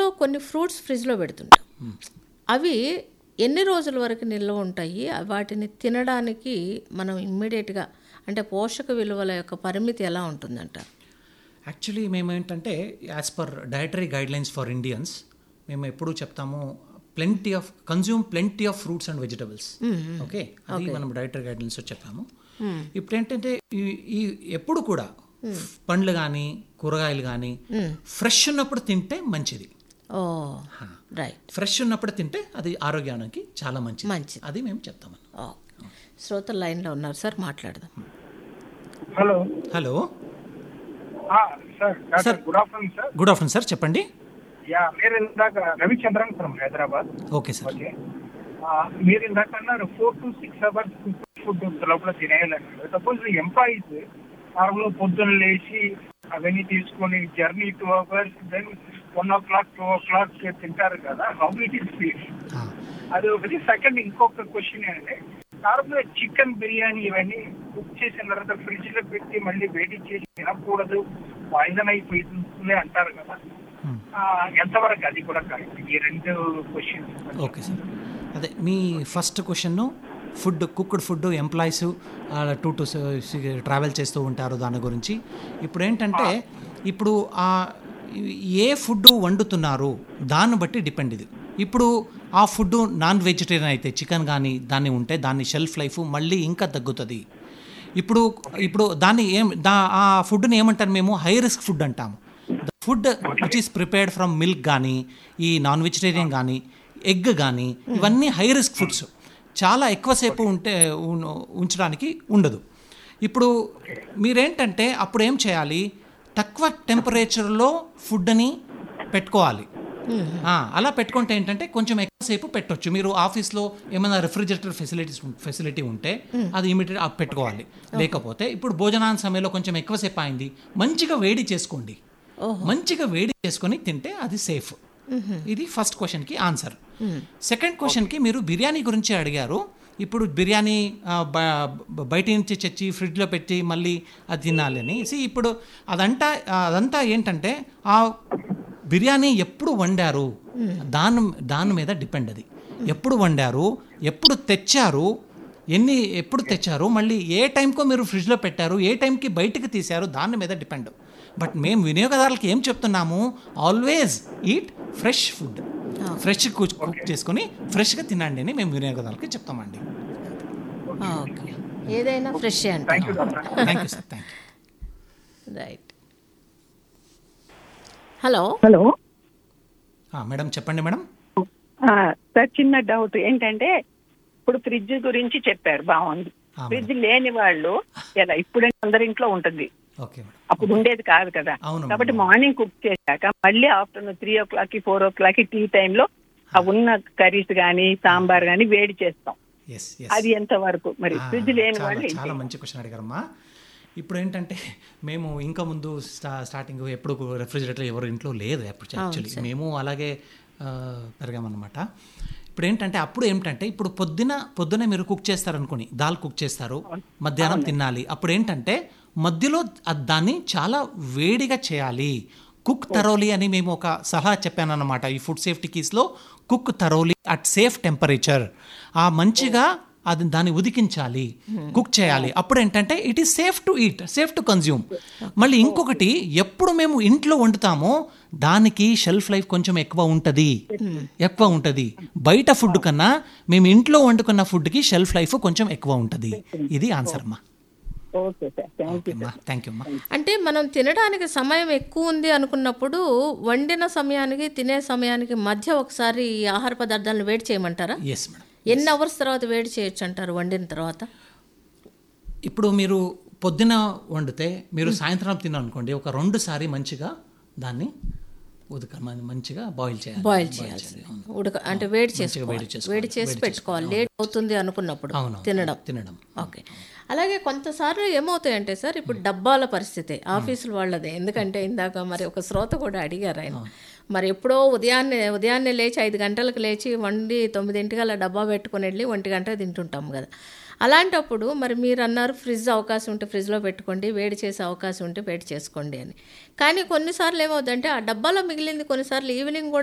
అందులో కొన్ని ఫ్రూట్స్ ఫ్రిడ్జ్లో పెడుతుంటాం అవి ఎన్ని రోజుల వరకు నిల్వ ఉంటాయి వాటిని తినడానికి మనం ఇమ్మీడియట్గా అంటే పోషక విలువల యొక్క పరిమితి ఎలా ఉంటుందంటారు యాక్చువల్లీ మేము ఏంటంటే as per dietary guidelines for Indians మేము ఎప్పుడూ చెప్తాము plenty of consume plenty of fruits and vegetables okay అది మనం డయటరీ గైడ్లైన్స్ చెప్పాము ఇప్పుడు ఏంటంటే ఈ- ఈ ఎప్పుడు కూడా పండ్లు కానీ కూరగాయలు కానీ ఫ్రెష్ ఉన్నప్పుడు తింటే మంచిది ఓ రైట్ ఫ్రెష్ ఉన్నప్పుడు తింటే అది ఆరోగ్యానికి చాలా మంచిది మంచిది. అది మేము చెప్తాము ఓ శ్రోతలు లైన్లో ఉన్నారు సార్ మాట్లాడదాం హలో హలో ఆ, sir doctor good afternoon sir good afternoon sir చెప్పండి యా మీరు ఇందాక Ravichandran from Hyderabad okay sir okay ఆ, మీరు ఇందాక అన్నారు four to six hours food లోపల తినేయాలన్నారు సపోజ్ ఎంప్లాయీస్ నార్మల్ పొద్దున్న లేచి అవన్నీ తీసుకొని journey two hours then one o'clock two o'clock తింటారు కదా హౌ ఇట్ ఇస్ ఫీల్ ఆ, అది ఒకటి సెకండ్ ఇంకొక క్వశ్చన్ ఏంటంటే నార్మల్ చికెన్ బిర్యానీ ఇవన్నీ కుక్ చేసిన తర్వాత ఫ్రిడ్జ్ లో పెట్టి మళ్ళీ వేడి చేసి తినకూడదు పాయిజన్ అయిపోతుంది అంటారు కదా Hmm. ఆ, ఎంతవరకు అది కూడా కరెక్ట్ ఈ రెండు క్వశ్చన్స్ ఓకే సార్ అదే మీ first question food cooked food employees to to travel చేస్తూ ఉంటారు దాని గురించి ఇప్పుడు ఏంటంటే ఇప్పుడు ఆ ఏ ఫుడ్ వండుతున్నారు దాన్ని బట్టి డిపెండ్ ఇది ఇప్పుడు ఆ ఫుడ్ నాన్ వెజిటేరియన్ అయితే చికెన్ కానీ దాన్ని ఉంటే దాని షెల్ఫ్ లైఫ్ మళ్ళీ ఇంకా తగ్గుతుంది ఇప్పుడు ఇప్పుడు దాన్ని ఏం దా ఆ ఫుడ్ని ఏమంటారు మేము హై రిస్క్ ఫుడ్ అంటాము the food which is prepared from milk కానీ ఈ నాన్ వెజిటేరియన్ కానీ ఎగ్ కానీ ఇవన్నీ హై రిస్క్ ఫుడ్స్ చాలా ఎక్కువసేపు ఉంటే ఉన్- ఉంచడానికి ఉండదు ఇప్పుడు మీరేంటంటే అప్పుడు ఏం చేయాలి తక్కువ టెంపరేచర్లో ఫుడ్ని పెట్టుకోవాలి ఆ, అలా పెట్టుకుంటే ఏంటంటే కొంచెం ఎక్కువసేపు పెట్టొచ్చు మీరు ఆఫీస్లో ఏమైనా రెఫ్రిజిరేటర్ ఫెసిలిటీస్ ఫెసిలిటీ ఉంటే అది ఇమీడియట్ పెట్టుకోవాలి లేకపోతే ఇప్పుడు భోజనాల సమయంలో కొంచెం ఎక్కువసేపు అయింది మంచిగా వేడి చేసుకోండి మంచిగా వేడి చేసుకొని తింటే అది సేఫ్ ఇది ఫస్ట్ క్వశ్చన్కి ఆన్సర్ సెకండ్ క్వశ్చన్కి మీరు బిర్యానీ గురించి అడిగారు ఇప్పుడు బిర్యానీ ఆ, బ- బయట నుంచి తెచ్చి ఫ్రిడ్జ్లో పెట్టి మళ్ళీ అది తినాలి అని See, ఇప్పుడు అదంతా అదంతా ఏంటంటే ఆ బిర్యానీ ఎప్పుడు వండారు దాని దాని మీద డిపెండ్ అది ఎప్పుడు వండారు ఎప్పుడు తెచ్చారు ఎన్ని ఎప్పుడు తెచ్చారు మళ్ళీ ఏ టైంకో మీరు ఫ్రిడ్జ్లో పెట్టారు ఏ టైంకి బయటికి తీశారు దాని మీద డిపెండ్ బట్ మేము వినియోగదారులకి ఏం చెప్తున్నాము always eat fresh food fresh cook చేసుకొని ఫ్రెష్గా తినండి అని మేము వినియోగదారులకి చెప్తామండి ఓకే ఏదైనా ఫ్రెష్ అంటారు thank you doctor thank you sir thank you right hello hello madam చెప్పండి మేడం ఆ, సార్ చిన్న డౌట్ ఏంటంటే ఇప్పుడు ఫ్రిడ్జ్ గురించి చెప్పారు బాగుంది ఆ, ఫ్రిడ్జ్ లేని వాళ్ళు ఎలా ఇప్పుడు అందరి ఇంట్లో ఉంటుంది ఓకే మేడం అప్పుడు ఉండేది కాదు కదా అవును, కాబట్టి అవును. మార్నింగ్ కుక్ చేశాక మళ్ళీ ఆఫ్టర్నూన్ త్రీ ఓ క్లాక్ కి ఫోర్ ఓ క్లాక్ కి టీ టైంలో ఆ ఉన్న కర్రీస్ గానీ సాంబార్ గానీ వేడి చేస్తాం ఎస్ అది ఎంత వరకు మరి ఆ, ఫ్రిడ్జ్ లేని చాలా- వాళ్ళు ఏం చాలా మంచి క్వశ్చన్ అడిగారమ్మా ఇప్పుడు ఏంటంటే మేము ఇంకా ముందు స్టా స్టార్టింగ్ ఎప్పుడు రెఫ్రిజిరేటర్ ఎవరు ఇంట్లో లేదు అప్పుడు యాక్చువల్లీ మేము అలాగే ఆ, పెరిగామన్నమాట ఇప్పుడు ఏంటంటే అప్పుడు ఏంటంటే ఇప్పుడు పొద్దున పొద్దున మీరు కుక్ చేస్తారనుకోని దాల్ కుక్ చేస్తారు మధ్యాహ్నం తినాలి అప్పుడు ఏంటంటే మధ్యలో అ- దాన్ని చాలా వేడిగా చేయాలి కుక్ తరోలీ అని మేము ఒక సలహా చెప్పానన్నమాట ఈ ఫుడ్ సేఫ్టీ కీస్లో cook thoroughly at safe temperature ఆ మంచిగా అది దాన్ని ఉదికించాలి కుక్ చేయాలి అప్పుడు ఏంటంటే it is safe to eat safe to consume మళ్ళీ ఇంకొకటి ఎప్పుడు మేము ఇంట్లో వండుతామో దానికి షెల్ఫ్ లైఫ్ కొంచెం ఎక్కువ ఉంటుంది ఎక్కువ ఉంటుంది బయట ఫుడ్ కన్నా మేము ఇంట్లో వండుకున్న ఫుడ్కి షెల్ఫ్ లైఫ్ కొంచెం ఎక్కువ ఉంటుంది ఇది ఆన్సర్ అమ్మా ఓకే సార్ థ్యాంక్ యూ అమ్మా థ్యాంక్ యూ అమ్మా అంటే మనం తినడానికి సమయం ఎక్కువ ఉంది అనుకున్నప్పుడు వండిన సమయానికి తినే సమయానికి మధ్య ఒకసారి ఈ ఆహార పదార్థాలను వేడి చేయమంటారా ఎస్ మేడం ఎన్ని అవర్స్ తర్వాత వేడి చేయొచ్చు అంటారు వండిన తర్వాత ఇప్పుడు మీరు పొద్దున వండితే మీరు సాయంత్రం తినాలనుకోండి ఒక రెండు సారి మంచిగా దాన్ని ఉదక మంచిగా బాయిల్ చేయాలి బాయిల్ చేయాల్సి ఉడక అంటే వేడి మంచిగా చేసుకోవాలి వేడి చేసుకోవాలి. వేడి చేసి పెట్టుకోవాలి లేట్ అవుతుంది అనుకున్నప్పుడు అవును తినడం తినడం ఓకే అలాగే కొంతసార్లు ఏమవుతాయంటే సార్ ఇప్పుడు డబ్బాల పరిస్థితి ఆఫీసుల వాళ్ళదే ఎందుకంటే ఇందాక మరి ఒక శ్రోత కూడా అడిగారు ఆయన మరి ఎప్పుడో ఉదయాన్నే ఉదయాన్నే లేచి ఐదు గంటలకు లేచి వండి తొమ్మిదింటికి అలా డబ్బా పెట్టుకొని వెళ్ళి ఒంటి గంట తింటుంటాం కదా అలాంటప్పుడు మరి మీరు అన్నారు ఫ్రిడ్జ్ అవకాశం ఉంటే ఫ్రిడ్జ్లో పెట్టుకోండి వేడి చేసే అవకాశం ఉంటే వేడి చేసుకోండి అని కానీ కొన్నిసార్లు ఏమవుతుందంటే ఆ డబ్బాలో మిగిలింది కొన్నిసార్లు ఈవినింగ్ కూడా